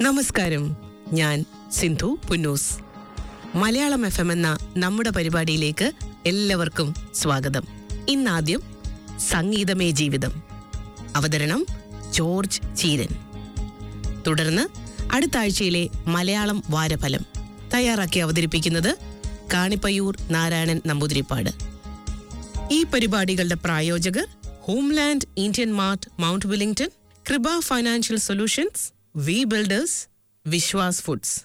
നമസ്കാരം ഞാൻ Sindhu Punnoose Malayalam F M എന്ന നമ്മുടെ പരിപാടിയിലേക്ക് എല്ലാവർക്കും സ്വാഗതം ഇന്നാദ്യം സംഗീതമേ ജീവിതം അവതരണം ജോർജ് ചീരൻ തുടർന്ന് അടുത്ത ആഴ്ചയിലെ മലയാളം വാരഫലം തയ്യാറാക്കി അവതരിപ്പിക്കുന്നത് കാണിപ്പയ്യൂർ നാരായണൻ നമ്പൂതിരിപ്പാട് ഈ പരിപാടികളുടെ പ്രായോജകർ Homeland Indian Mart Mount Wellington Krupa Financial Solutions V Builders Vishwas Foods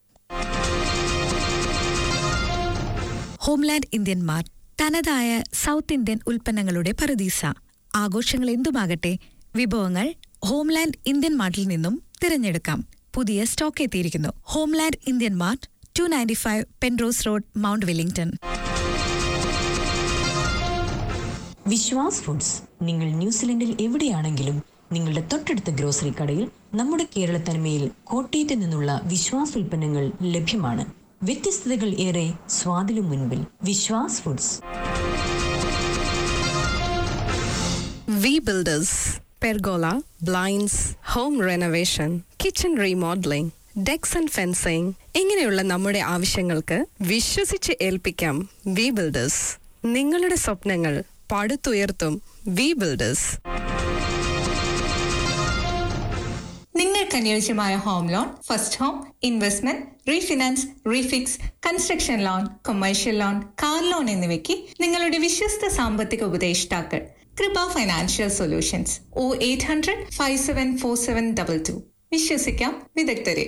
Homeland ഇന്ത്യന്മാർ തനതായ സൗത്ത് ഇന്ത്യൻ ഉൽപ്പന്നങ്ങളുടെ പറുദീസ ആഘോഷങ്ങൾ എന്തുമാകട്ടെ വിഭവങ്ങൾ ഹോംലാൻഡ് ഇന്ത്യൻ മാർട്ടിൽ നിന്നും തിരഞ്ഞെടുക്കാം പുതിയ സ്റ്റോക്ക് എത്തിയിരിക്കുന്നു Homeland Indian Mart two ninety five Penrose Road Mount Wellington Vishwas Foods നിങ്ങൾ ന്യൂസിലൻഡിൽ എവിടെയാണെങ്കിലും നിങ്ങളുടെ തൊട്ടടുത്ത ഗ്രോസറി കടയിൽ നമ്മുടെ കേരള തനിമയിൽ കോട്ടയത്ത് നിന്നുള്ള വിശ്വാസ് ഉൽപ്പന്നങ്ങൾ ലഭ്യമാണ് വ്യത്യസ്തതകൾ ഏറെ സ്വാദിലും മുൻപിൽ Vishwas Foods V Builders pergola blinds home renovation kitchen remodelling decks and fencing ഇങ്ങനെയുള്ള നമ്മുടെ ആവശ്യങ്ങൾക്ക് വിശ്വസിച്ച് ഏൽപ്പിക്കാം വി ബിൽഡേഴ്സ് നിങ്ങളുടെ സ്വപ്നങ്ങൾ പടുത്തുയർത്തും വി ബിൽഡേഴ്സ് നിങ്ങൾക്ക് അനുയോജ്യമായ home loan first home investment refinance refix construction loan commercial loan car loan എന്നിവയ്ക്ക് നിങ്ങളുടെ വിശ്വസ്ത സാമ്പത്തിക ഉപദേഷ്ടാക്കൾ Krupa Financial Solutions O eight hundred five seven four seven double two വിശ്വസിക്കാം വിദഗ്ധരെ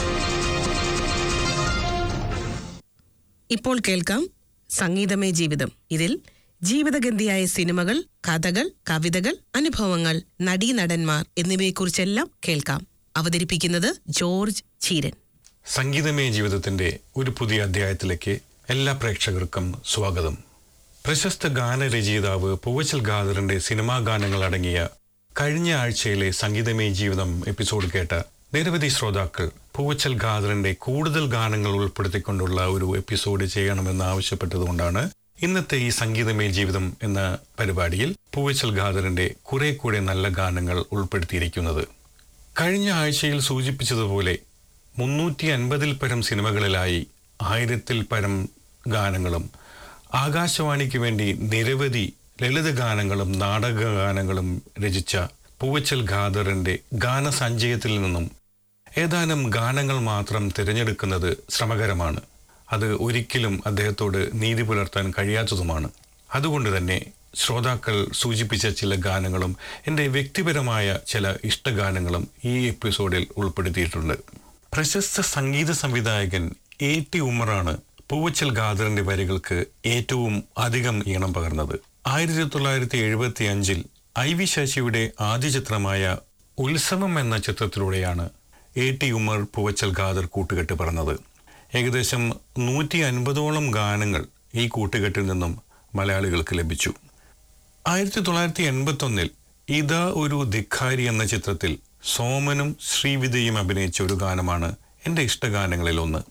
ഇപ്പോൾ കേൾക്കാം സംഗീതമേ ജീവിതം ഇതിൽ ജീവിതഗന്ധിയായ സിനിമകൾ കഥകൾ കവിതകൾ അനുഭവങ്ങൾ നടീനടന്മാർ എന്നിവയെക്കുറിച്ചെല്ലാം കേൾക്കാം അവതരിപ്പിക്കുന്നത് ജോർജ് ചീരൻ സംഗീതമയ ജീവിതത്തിന്റെ ഒരു പുതിയ അധ്യായത്തിലേക്ക് എല്ലാ പ്രേക്ഷകർക്കും സ്വാഗതം പ്രശസ്ത ഗാനരചയിതാവ് പൂവച്ചൽ ഖാദറിന്റെ സിനിമാ ഗാനങ്ങൾ അടങ്ങിയ കഴിഞ്ഞ ആഴ്ചയിലെ സംഗീതമയ ജീവിതം എപ്പിസോഡ് കേട്ട നിരവധി ശ്രോതാക്കൾ പൂവച്ചൽ ഖാദറിന്റെ കൂടുതൽ ഗാനങ്ങൾ ഉൾപ്പെടുത്തിക്കൊണ്ടുള്ള ഒരു എപ്പിസോഡ് ചെയ്യണമെന്ന് ആവശ്യപ്പെട്ടതുകൊണ്ടാണ് ഇന്നത്തെ ഈ സംഗീതമയ ജീവിതം എന്ന പരിപാടിയിൽ പൂവച്ചൽ ഖാദറിന്റെ കുറെ കൂടെ നല്ല ഗാനങ്ങൾ ഉൾപ്പെടുത്തിയിരിക്കുന്നത് കഴിഞ്ഞ ആഴ്ചയിൽ സൂചിപ്പിച്ചതുപോലെ മുന്നൂറ്റി അൻപതിൽ പരം സിനിമകളിലായി ആയിരത്തിൽ പരം ഗാനങ്ങളും ആകാശവാണിക്ക് വേണ്ടി നിരവധി ലളിത ഗാനങ്ങളും നാടക ഗാനങ്ങളും രചിച്ച പൂവച്ചൽ ഖാദറിന്റെ ഗാനസഞ്ചയത്തിൽ നിന്നും ഏതാനും ഗാനങ്ങൾ മാത്രം തിരഞ്ഞെടുക്കുന്നത് ശ്രമകരമാണ് അത് ഒരിക്കലും അദ്ദേഹത്തോട് നീതി പുലർത്താൻ കഴിയാത്തതുമാണ് അതുകൊണ്ട് തന്നെ ശ്രോതാക്കൾ സൂചിപ്പിച്ച ചില ഗാനങ്ങളും എൻ്റെ വ്യക്തിപരമായ ചില ഇഷ്ടഗാനങ്ങളും ഈ എപ്പിസോഡിൽ ഉൾപ്പെടുത്തിയിട്ടുണ്ട് പ്രശസ്ത സംഗീത സംവിധായകൻ എ ടി ഉമറാണ് പൂവച്ചൽ ഖാദറിന്റെ വരികൾക്ക് ഏറ്റവും അധികം ഈണം പകർന്നത് ആയിരത്തി തൊള്ളായിരത്തി എഴുപത്തി അഞ്ചിൽ ഐ വി ശശിയുടെ ആദ്യ ചിത്രമായ ഉത്സവം എന്ന ചിത്രത്തിലൂടെയാണ് എ ടി ഉമർ പൂവച്ചൽ ഖാദർ കൂട്ടുകെട്ട് പറഞ്ഞത് ഏകദേശം നൂറ്റി അൻപതോളം ഗാനങ്ങൾ ഈ കൂട്ടുകെട്ടിൽ നിന്നും മലയാളികൾക്ക് ലഭിച്ചു ആയിരത്തി തൊള്ളായിരത്തി എൺപത്തി ഒന്നിൽ ഇതാ ഒരു ധിക്കാരി എന്ന ചിത്രത്തിൽ സോമനും ശ്രീവിദ്യയും അഭിനയിച്ച ഒരു ഗാനമാണ് എൻ്റെ ഇഷ്ടഗാനങ്ങളിൽ ഒന്ന്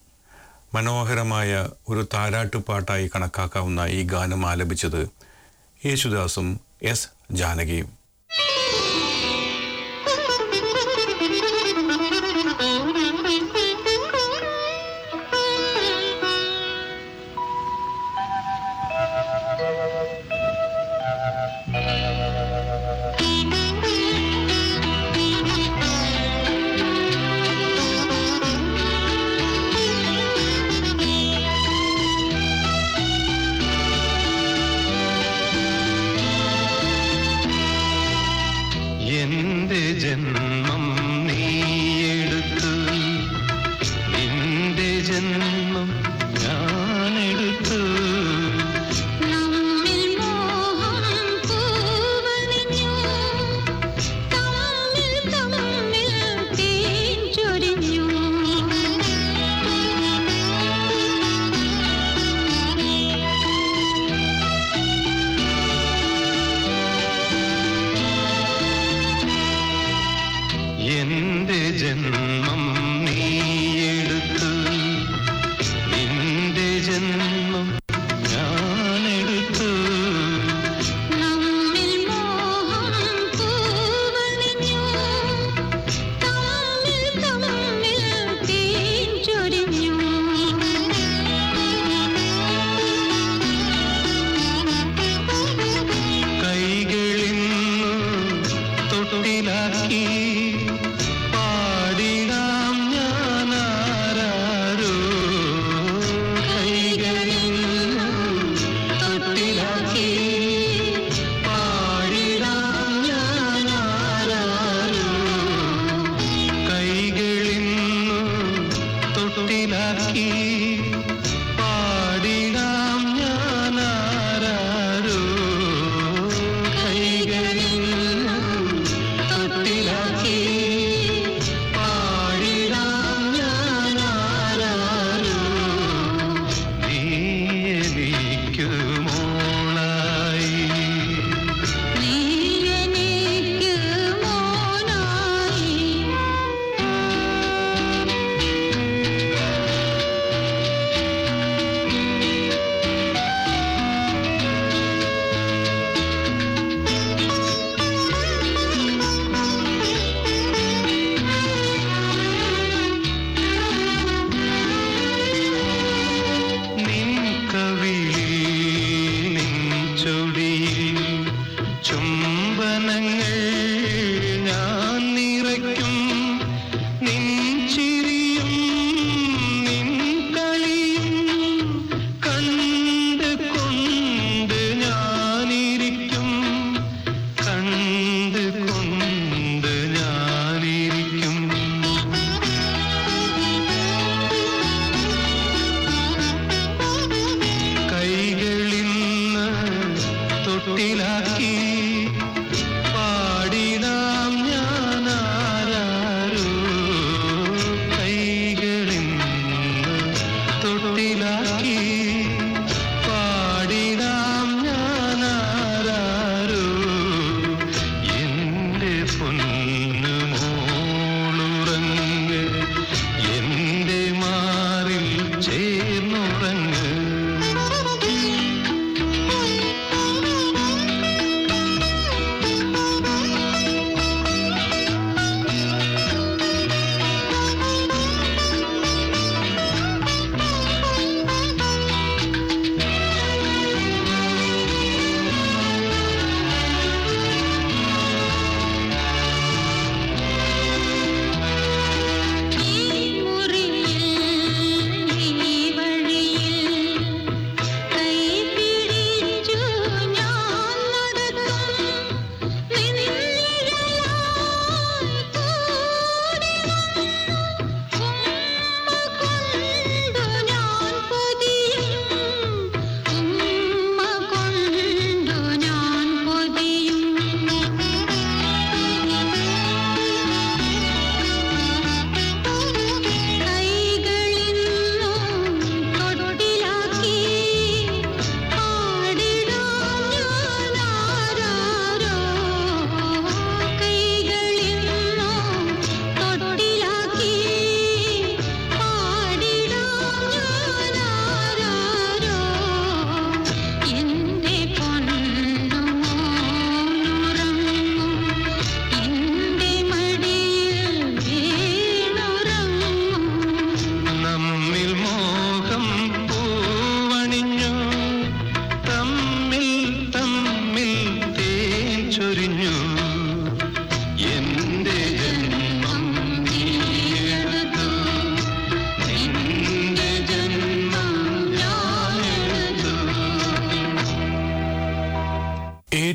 മനോഹരമായ ഒരു താരാട്ടുപാട്ടായി കണക്കാക്കാവുന്ന ഈ ഗാനം ആലപിച്ചത് യേശുദാസും എസ് ജാനകിയും ും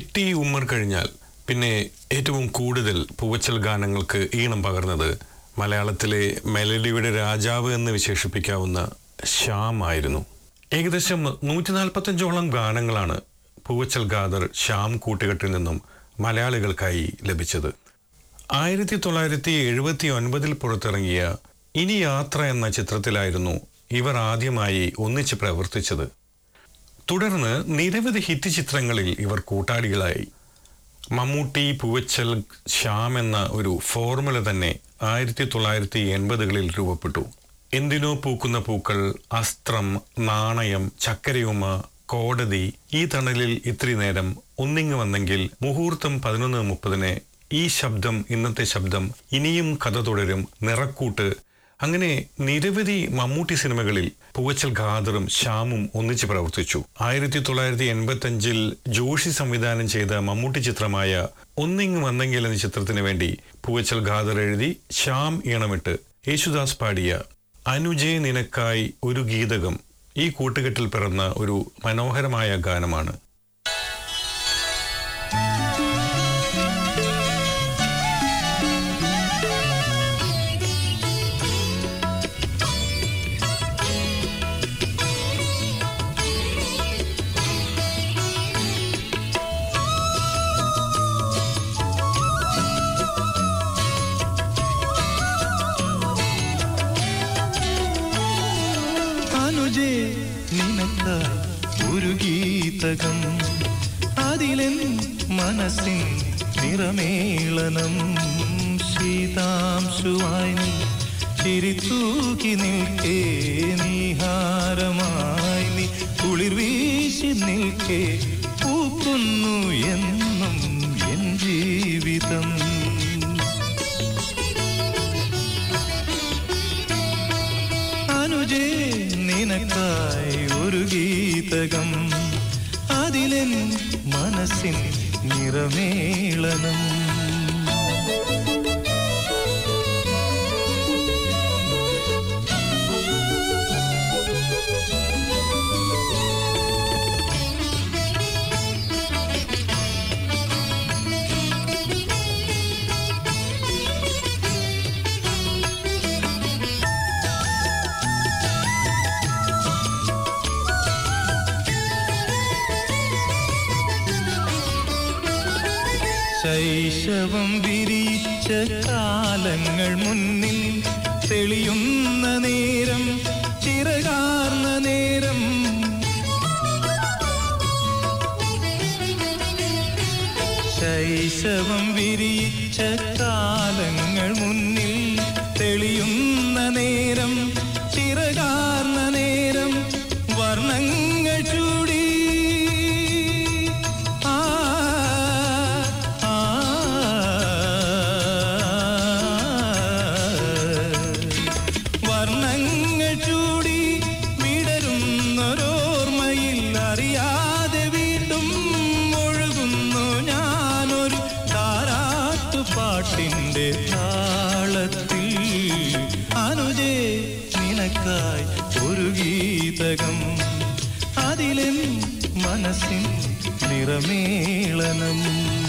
ടി ഉമ്മർ കഴിഞ്ഞാൽ പിന്നെ ഏറ്റവും കൂടുതൽ പൂവച്ചൽ ഗാനങ്ങൾക്ക് ഈണം പകർന്നത് മലയാളത്തിലെ മെലഡിയുടെ രാജാവ് എന്ന് വിശേഷിപ്പിക്കാവുന്ന ശ്യാം ആയിരുന്നു ഏകദേശം നൂറ്റി നാൽപ്പത്തഞ്ചോളം ഗാനങ്ങളാണ് പൂവച്ചൽ ഖാദർ ശ്യാം കൂട്ടുകെട്ടിൽ നിന്നും മലയാളികൾക്കായി ലഭിച്ചത് ആയിരത്തി തൊള്ളായിരത്തി എഴുപത്തി ഒൻപതിൽ പുറത്തിറങ്ങിയ ഇനി യാത്ര എന്ന ചിത്രത്തിലായിരുന്നു ഇവർ ആദ്യമായി ഒന്നിച്ച് പ്രവർത്തിച്ചത് തുടർന്ന് നിരവധി ഹിറ്റ് ചിത്രങ്ങളിൽ ഇവർ കൂട്ടാളികളായി മമ്മൂട്ടി പൂവച്ചൽ ശ്യാം എന്ന ഒരു ഫോർമുല തന്നെ ആയിരത്തി തൊള്ളായിരത്തി എൺപതുകളിൽ രൂപപ്പെട്ടു എന്തിനോ പൂക്കുന്ന പൂക്കൾ അസ്ത്രം നാണയം ചക്കരയുമ്മ കോടതി ഈ തണലിൽ ഇത്തിരി നേരം ഒന്നിങ്ങ് വന്നെങ്കിൽ മുഹൂർത്തം പതിനൊന്ന് മുപ്പതിന് ഈ ശബ്ദം ഇന്നത്തെ ശബ്ദം ഇനിയും കഥ തുടരും നിറക്കൂട്ട് അങ്ങനെ നിരവധി മമ്മൂട്ടി സിനിമകളിൽ പൂവച്ചൽ ഖാദറും ശ്യാമും ഒന്നിച്ച് പ്രവർത്തിച്ചു ആയിരത്തി തൊള്ളായിരത്തി എൺപത്തി അഞ്ചിൽ ജോഷി സംവിധാനം ചെയ്ത മമ്മൂട്ടി ചിത്രമായ ഒന്നിങ് വന്നെങ്കിൽ എന്ന ചിത്രത്തിന് വേണ്ടി പൂവച്ചൽ ഖാദർ എഴുതി ശ്യാം ഈണമിട്ട് യേശുദാസ് പാടിയ അനുജേ നിനക്കായി ഒരു ഗീതകം ഈ കൂട്ടുകെട്ടിൽ പിറന്ന ഒരു മനോഹരമായ ഗാനമാണ് അനുജേ നിനക്കായി ഒരു ഗീതകം അതിലെൻ മനസ്സിൻ നിറമേളനം ശീതാംശുവായി നീ ചിരിത്തൂക്കി നിൽക്കേ നീഹാരമായി നീ കുളിർ വീശി നിൽക്കേ പൂക്കുന്നു എന്നും എൻ ജീവിതം അനുജേ നിനക്കായി ഒരു ഗീതകം അതിലെൻ മനസ്സിൻ നിറമേളനം ശൈശവം വിരിച്ച കാലങ്ങൾ മുന്നിൽ തെളിയുന്ന നേരം ചിറകാർന്ന നേരം ശൈശവം വിരിച്ച കാലങ്ങൾ മുന്നിൽ തെളിയുന്ന നേരം ചിറകാർന്ന നേരം വർണ്ണങ്ങൾ ചൂടി ആ ആ വർണ്ണങ്ങൾ ചൂടി വിടരുന്നൊരോർമ്മയിൽ അറിയാതെ വീണ്ടും ഒഴുകുന്നു ഞാനൊരു താരാട്ടുപാട്ടിൻ്റെ താളത്തിൽ അനുജേ നിനക്കായി ഒരു ഗീതകം അതിലെൻ മനസ്സിൻ നിറമേളനം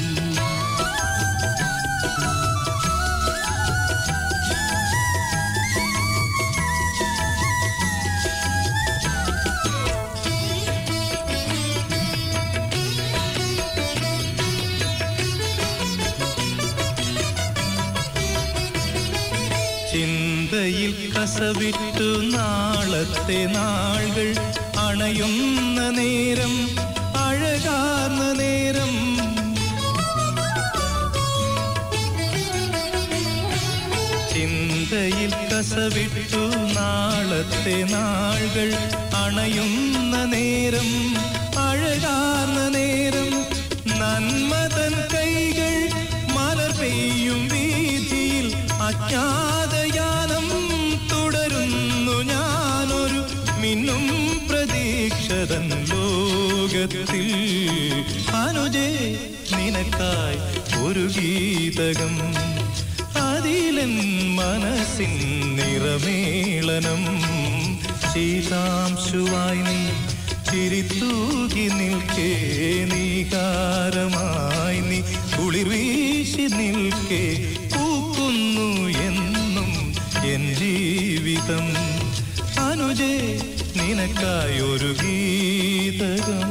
ചിന്തയിൽ കസവിട്ടു നാളത്തെ നാളുകൾ അണയുന്ന നേരം അഴകാർന്ന നേരം ചിന്തയിൽ കസവിട്ടു നാളത്തെ നാളുകൾ അണയുന്ന നേരം അഴകാർന്ന നേരം നന്മതൻ കൈകൾ മലർ പെയ്യും വീതിയിൽ അജ്ഞാതയാനം തുടരുന്നു ഞാനൊരു മിന്നും പ്രതീക്ഷതൻ ലോകത്തിൽ അനുജേ നിനക്കായി ഒരു ഗീതകം അതിലൻ മനസ്സിൻ നിറമേളനം ശീതാംശുവായി നീ ചിരിത്തൂകി നിൽക്കേ നീകാരമായി നീ കുളിർ വീശി നിൽക്കേ പൂക്കുന്നു എന്നും എൻ ജീവിതം അനുജേ നിനക്കായൊരു ഗീതകം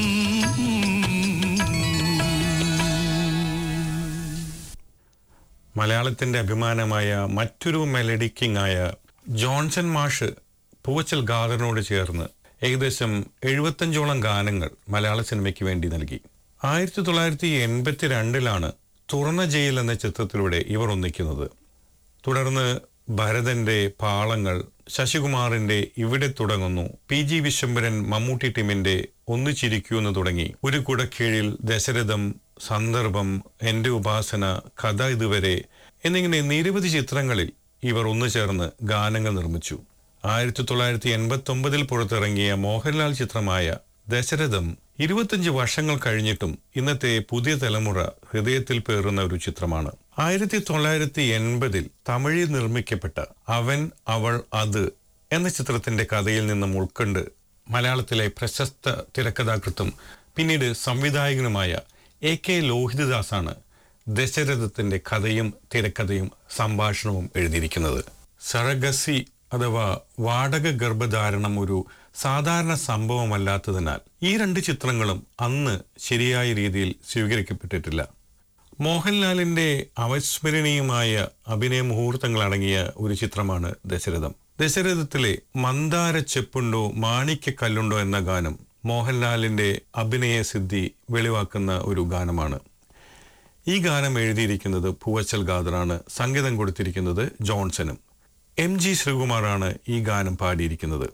മലയാളത്തിന്റെ അഭിമാനമായ മറ്റൊരു മെലഡി കിങ് ആയ ജോൺസൺ മാഷ് പൂവച്ചൽ ഗാദറിനോട് ചേർന്ന് ഏകദേശം എഴുപത്തഞ്ചോളം ഗാനങ്ങൾ മലയാള സിനിമയ്ക്ക് വേണ്ടി നൽകി ആയിരത്തി തൊള്ളായിരത്തി എൺപത്തി രണ്ടിലാണ് തുറന്ന ജയിൽ എന്ന ചിത്രത്തിലൂടെ ഇവർ ഒന്നിക്കുന്നത് തുടർന്ന് ഭരതന്റെ പാളങ്ങൾ ശശികുമാറിന്റെ ഇവിടെ തുടങ്ങുന്നു പി ജി വിശ്വംഭരൻ മമ്മൂട്ടി ടീമിന്റെ ഒന്നിച്ചിരിക്കൂ എന്ന് തുടങ്ങി ഒരു കുടക്കീഴിൽ ദശരഥം സന്ദർഭം എന്റെ ഉപാസന കഥ ഇതുവരെ എന്നിങ്ങനെ നിരവധി ചിത്രങ്ങളിൽ ഇവർ ഒന്നു ചേർന്ന് ഗാനങ്ങൾ നിർമ്മിച്ചു ആയിരത്തി തൊള്ളായിരത്തി എൺപത്തി ഒമ്പതിൽ പുറത്തിറങ്ങിയ മോഹൻലാൽ ചിത്രമായ ദശരഥം ഇരുപത്തഞ്ച് വർഷങ്ങൾ കഴിഞ്ഞിട്ടും ഇന്നത്തെ പുതിയ തലമുറ ഹൃദയത്തിൽ പേറുന്ന ഒരു ചിത്രമാണ് ആയിരത്തി തൊള്ളായിരത്തി എൺപതിൽ തമിഴിൽ നിർമ്മിക്കപ്പെട്ട അവൻ അവൾ അത് എന്ന ചിത്രത്തിന്റെ കഥയിൽ നിന്നും ഉൾക്കൊണ്ട് മലയാളത്തിലെ പ്രശസ്ത തിരക്കഥാകൃത്തും പിന്നീട് സംവിധായകനുമായ എ കെ ലോഹിതദാസാണ് ദശരഥത്തിന്റെ കഥയും തിരക്കഥയും സംഭാഷണവും എഴുതിയിരിക്കുന്നത് സറഗസി അഥവാ വാടക ഗർഭധാരണം ഒരു സാധാരണ സംഭവമല്ലാത്തതിനാൽ ഈ രണ്ട് ചിത്രങ്ങളും അന്ന് ശരിയായ രീതിയിൽ സ്വീകരിക്കപ്പെട്ടിട്ടില്ല മോഹൻലാലിന്റെ അവസ്മരണീയമായ അഭിനയ മുഹൂർത്തങ്ങൾ അടങ്ങിയ ഒരു ചിത്രമാണ് ദശരഥം ദശരഥത്തിലെ മന്ദാര ചെപ്പുണ്ടോ മാണിക്യ കല്ലുണ്ടോ എന്ന ഗാനം മോഹൻലാലിന്റെ അഭിനയ സിദ്ധി വെളിവാക്കുന്ന ഒരു ഗാനമാണ് ഈ ഗാനം എഴുതിയിരിക്കുന്നത് പൂവച്ചൽ ഗാദറാണ് സംഗീതം കൊടുത്തിരിക്കുന്നത് ജോൺസണും എം ജി ശ്രീകുമാറാണ് ഈ ഗാനം പാടിയിരിക്കുന്നത്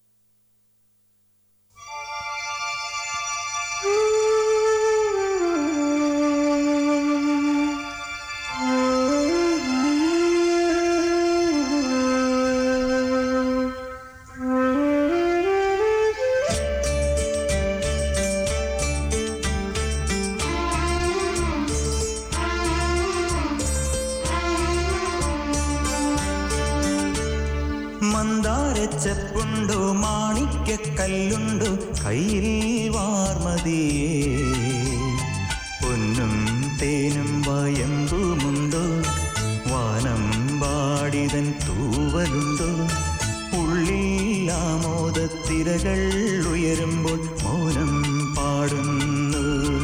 മന്ദാരച്ചെപ്പുണ്ടോ മാണിക്യക്കല്ലുണ്ടോ കയ്യിൽ വാർമതിയേ പൊന്നും തേനും വയമ്പുമുണ്ടോ വാനം പാടിതൻ തൂവലുണ്ടോ ഉള്ളിൽ ആമോദത്തിരകൾ ഉയരുമ്പോൾ മൗനം പാടുന്നു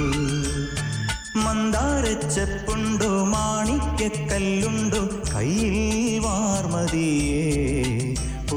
മന്ദാരച്ചെപ്പുണ്ടോ മാണിക്യക്കല്ലുണ്ടോ കയ്യിൽ വാർമതിയേ ഓ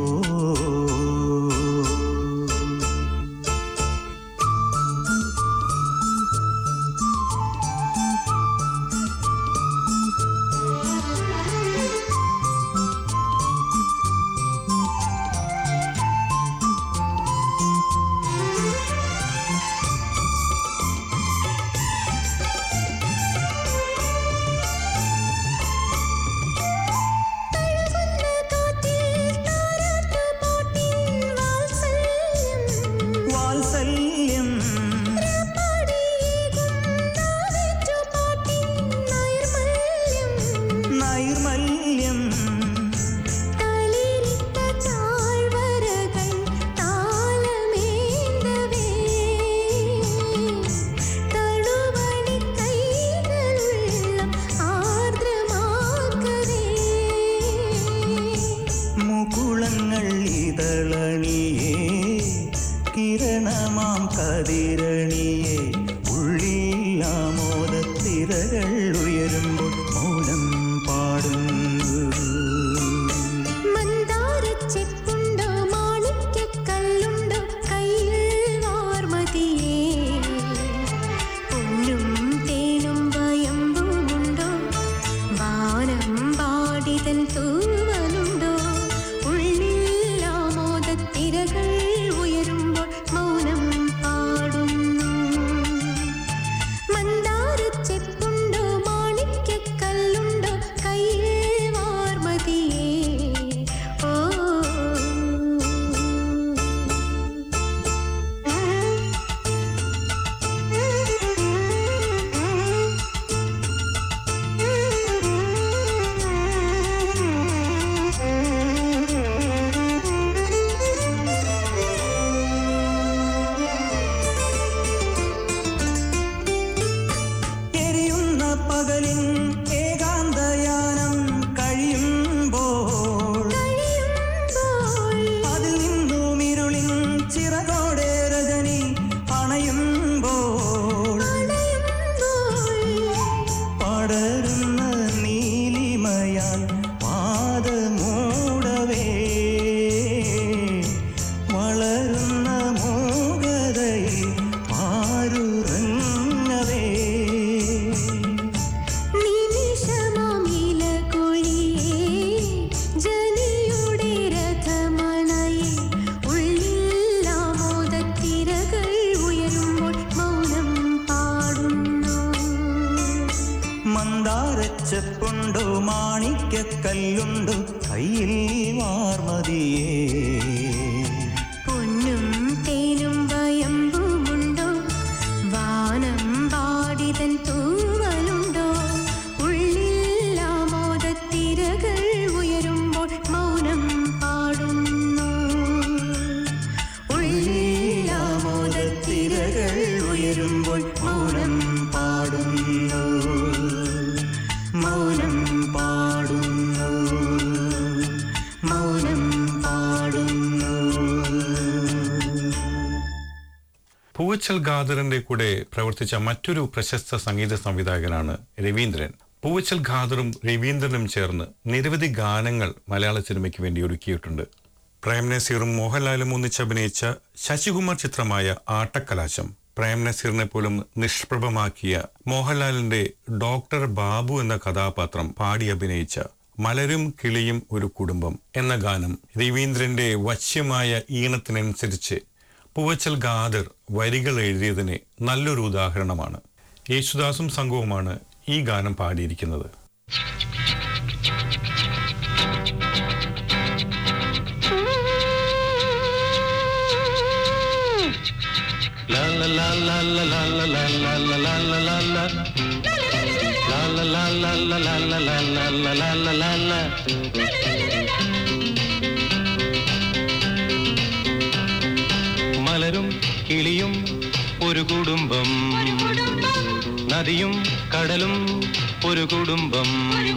വാത്സല്യം നൈർമല്യം മുകുളങ്ങൾ ഇതളണിയേ കിരണമാം കതിരണിയേ ഉള്ളിൽ ആമോദത്തിരകൾ ഉയരുമ്പോൾ മൗനം പാടുന്നു മന്ദാരച്ചെപ്പുണ്ടോ മാണിക്യക്കല്ലുണ്ടോ കയ്യിൽ വാർമതിയേ പൊന്നും തേനും വയമ്പുമുണ്ടോ വാനം പാടിതൻ തൂവലുണ്ടോ ഉള്ളിൽ ആമോദത്തിരകൾ ഉയരുമ്പോൾ മൗനം പാടുന്നു മാണിക്യക്കല്ലുണ്ടോ കയ്യിൽ വാർമതിയേ പൊന്നും തേനും വയമ്പുമുണ്ടോ വാനം പാടിതൻ തൂവലുണ്ടോ ഉള്ളിൽ ആമോദത്തിരകൾ ഉയരുമ്പോൾ മൗനം പാടുന്നു ഉള്ളിൽ ആമോദത്തിരകൾ ഉയരുമ്പോൾ മൗനം പാടുന്നു മൗനം പാടുന്നു മൗനം പാടുന്നു പൂവച്ചൽ ഖാദറിന്റെ കൂടെ പ്രവർത്തിച്ച മറ്റൊരു പ്രശസ്ത സംഗീത സംവിധായകനാണ് രവീന്ദ്രൻ പൂവച്ചൽ ഖാദറും രവീന്ദ്രനും ചേർന്ന് നിരവധി ഗാനങ്ങൾ മലയാള സിനിമയ്ക്ക് വേണ്ടി ഒരുക്കിയിട്ടുണ്ട് പ്രേം നസീറും മോഹൻലാലും ഒന്നിച്ചഭിനയിച്ച ശശികുമാർ ചിത്രമായ ആട്ടക്കലാശം പ്രേം നസീറിനെ പോലും നിഷ്പ്രഭമാക്കിയ മോഹൻലാലിന്റെ ഡോക്ടർ ബാബു എന്ന കഥാപാത്രം പാടി അഭിനയിച്ച മലരും കിളിയും ഒരു കുടുംബം എന്ന ഗാനം രവീന്ദ്രന്റെ വശ്യമായ ഈണത്തിനനുസരിച്ച് പൂവച്ചൽ ഖാദർ വരികൾ എഴുതിയതിന് നല്ലൊരു ഉദാഹരണമാണ് യേശുദാസും സംഘവുമാണ് ഈ ഗാനം പാടിയിരിക്കുന്നത് മലരും കിളിയും ഒരു കുടുംബം നദിയും കടലും ഒരു കുടുംബം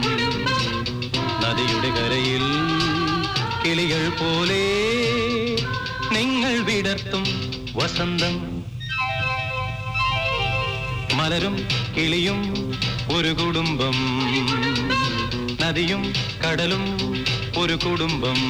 നദിയുടെ കരയിൽ കിളികൾ പോലെ നിങ്ങൾ വിടർത്തും വസന്തം മലരും കിളിയും ഒരു കുടുംബം നദിയും കടലും ഒരു കുടുംബം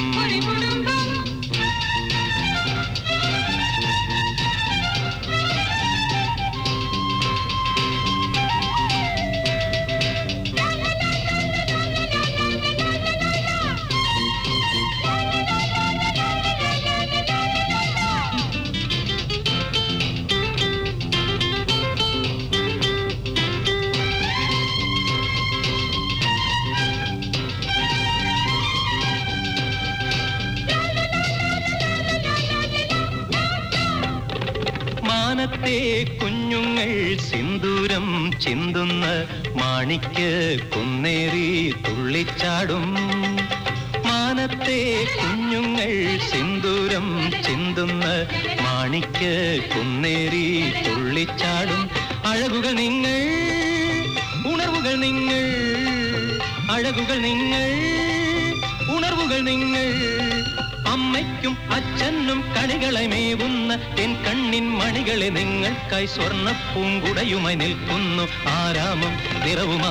മാനത്തെ കുഞ്ഞുങ്ങൾ സിന്ദൂരം ചിന്തുന്ന മാണിക്ക് കുന്നേറി തുള്ളിച്ചാടും മാനത്തെ കുഞ്ഞുങ്ങൾ സിന്ദൂരം ചിന്തുന്ന മാണിക്ക് കുന്നേറി തുള്ളിച്ചാടും അഴകുകൾ നിങ്ങൾ ഉണർവുകൾ നിങ്ങൾ അഴകുകൾ നിങ്ങൾ ഉണർവുകൾ നിങ്ങൾ അമ്മയ്ക്കും അച്ഛനും കണികളെ മേവുന്ന എൻ കണ്ണിൻ മണികളെ നിങ്ങൾക്കായി സ്വർണ്ണ പൂങ്കുടയുമായി നിൽക്കുന്നു ആരാമം നിറവുമാ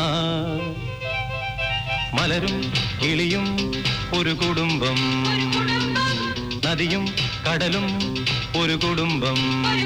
മലരും കിളിയും ഒരു കുടുംബം നദിയും കടലും ഒരു കുടുംബം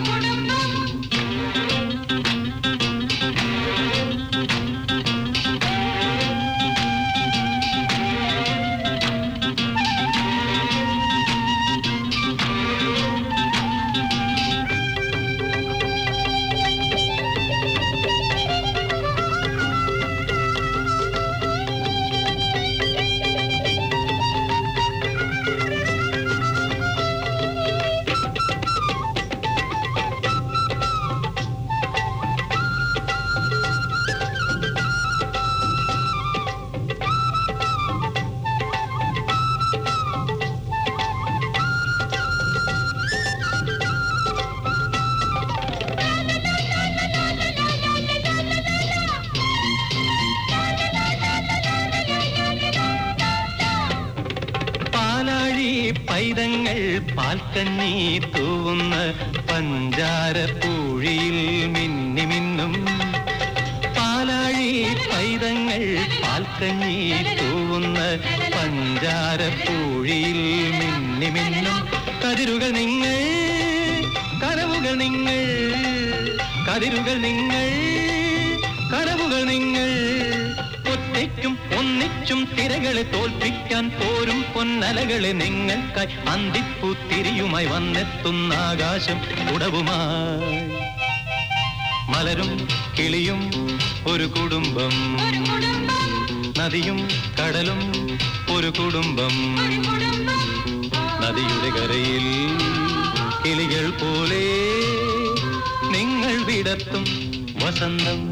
പാലാഴി പൈതങ്ങൾ പാൽക്കഞ്ഞി തൂവുന്ന പഞ്ചാര പൂഴിയിൽ മിന്നി മിന്നും പാലാഴി പൈതങ്ങൾ പാൽക്കഞ്ഞി തൂവുന്ന പഞ്ചാര പൂഴിയിൽ മിന്നി മിന്നും കതിരുകൾ നിങ്ങൾ കനവുകൾ നിങ്ങൾ കതിരുകൾ നിങ്ങൾ കനവുകൾ നിങ്ങൾ ഒറ്റയ്ക്കും ഒന്നിച്ചും തിരകളെ തോൽപ്പിക്കാൻ പോരും പൊന്നലകളെ നിങ്ങൾക്കായി അന്തിപ്പൂത്തിരിയുമായി വന്നെത്തുന്ന ആകാശം ഉടവുമായി മലരും കിളിയും ഒരു കുടുംബം നദിയും കടലും ഒരു കുടുംബം നദിയുടെ കരയിൽ കിളികൾ പോലെ നിങ്ങൾ വിടത്തും വസന്തം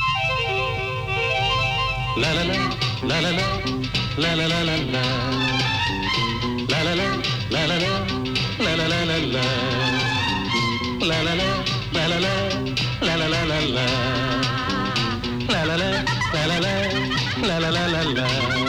ലലല ലലല ലലലലല ലലല ലലല ലലലലല ലലല ലലല ലലലലല ലലല ലലല ലലലലല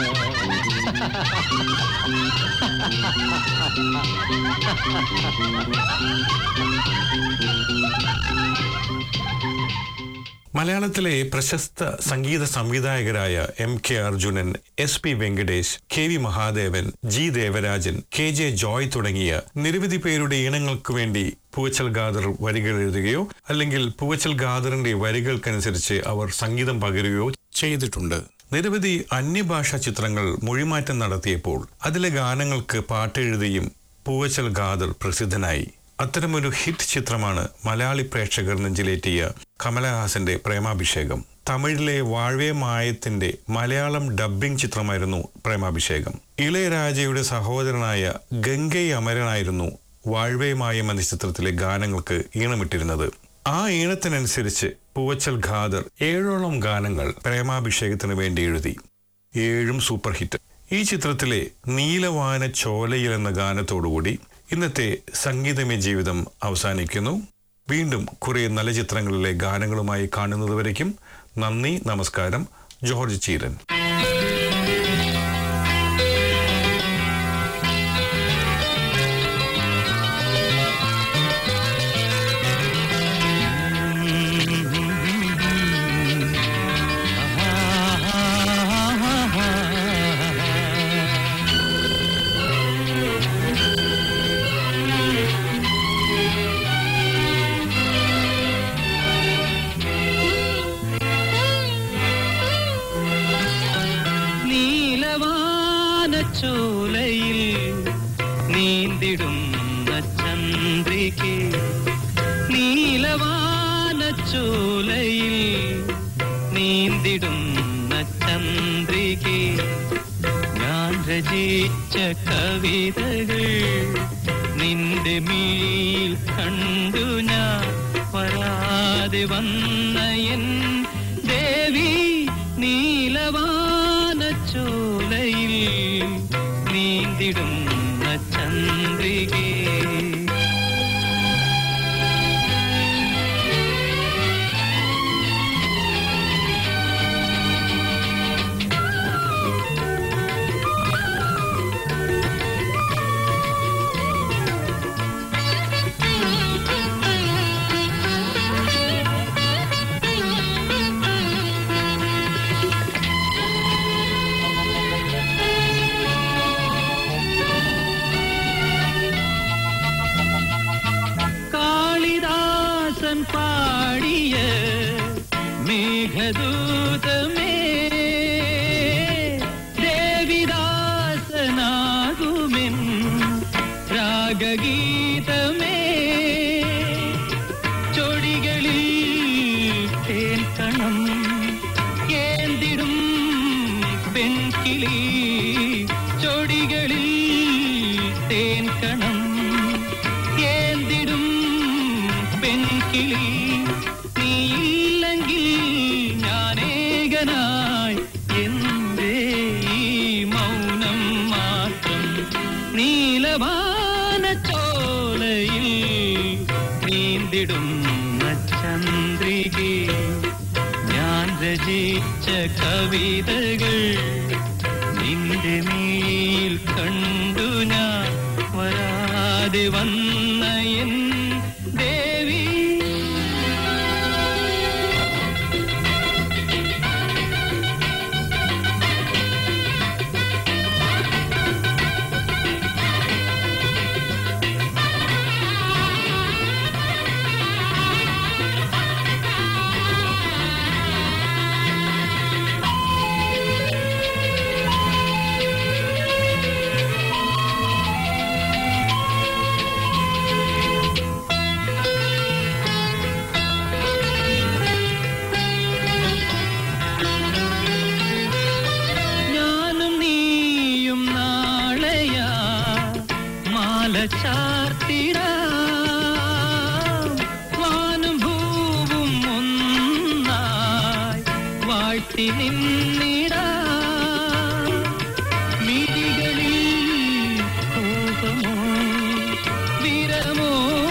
മലയാളത്തിലെ പ്രശസ്ത സംഗീത സംവിധായകരായ M K Arjunan S P Venkatesh K V Mahadevan G Devarajan K J Joy തുടങ്ങിയ നിരവധി പേരുടെ ഈണങ്ങൾക്ക് വേണ്ടി പൂവച്ചൽ ഗാദർ വരികൾ എഴുതുകയോ അല്ലെങ്കിൽ പൂവച്ചൽ ഗാദറിന്റെ വരികൾക്കനുസരിച്ച് അവർ സംഗീതം പകരുകയോ ചെയ്തിട്ടുണ്ട് നിരവധി അന്യഭാഷാ ചിത്രങ്ങൾ മൊഴിമാറ്റം നടത്തിയപ്പോൾ അതിലെ ഗാനങ്ങൾക്ക് പാട്ടെഴുതിയും പൂവച്ചൽ ഗാദർ പ്രസിദ്ധനായി അത്തരമൊരു ഹിറ്റ് ചിത്രമാണ് മലയാളി പ്രേക്ഷകർ നെഞ്ചിലേറ്റിയ കമലഹാസന്റെ പ്രേമാഭിഷേകം തമിഴിലെ വാഴ്വേ മായത്തിന്റെ മലയാളം ഡബ്ബിംഗ് ചിത്രമായിരുന്നു പ്രേമാഭിഷേകം ഇളയരാജയുടെ സഹോദരനായ ഗംഗൈ അമരനായിരുന്നു വാഴ്വേ മായം എന്ന ചിത്രത്തിലെ ഗാനങ്ങൾക്ക് ഈണമിട്ടിരുന്നത് ആ ഈണത്തിനനുസരിച്ച് പൂവച്ചൽ ഖാദർ ഏഴോളം ഗാനങ്ങൾ പ്രേമാഭിഷേകത്തിന് വേണ്ടി എഴുതി ഏഴും സൂപ്പർ ഹിറ്റ് ഈ ചിത്രത്തിലെ നീലവാന ചോലയിൽ എന്ന ഗാനത്തോടുകൂടി ഇന്നത്തെ സംഗീതമയ ജീവിതം അവസാനിക്കുന്നു വീണ്ടും കുറെ നല്ല ചിത്രങ്ങളിലെ ഗാനങ്ങളുമായി കാണുന്നതുവരയ്ക്കും നന്ദി നമസ്കാരം ജോർജ് ചീരൻ നീലവാനച്ചോലയിൽ നീന്തിടുന്ന ചന്ദ്രികെ നീലവാനച്ചോലയിൽ നീന്തിടുന്ന ചന്ദ്രികെ ഞാൻ രചിച്ച കവിതകൾ നിന്റെ മീൽ കണ്ടു ഞാൻ വരാതെ വന്ന എൻ ദേവി നീലവാനച്ചോലയിൽ നീന്തിടുന്ന ചന്ദ്രികേ കാളിദാസൻ പാടിയ മേഘദൂതമേ ദേവിദാസനാകുമെൻ രാഗഗീതമേ ചൊടികളിൽ തേൻ കണം ഏന്തിടും പെൺകിളി ചൊടികളിൽ തേൻ കണം ഏന്തിടും പെൺകിളി നീയില്ലെങ്കിൽ ഞാനേകനായി എന്തേ ഈ മൗനം മാത്രം നീലവാനച്ചോലയിൽ നീന്തിടുന്ന ചന്ദ്രികെ ഞാൻ രചിച്ച കവിതകൾ നിന്റെ മേൽ കണ്ടു ഞാൻ വരാതെ വന്ന എൻ ദേവി നോക്കി നിന്നിടാ മിഴികളിൽ കോപമോ വിരമോ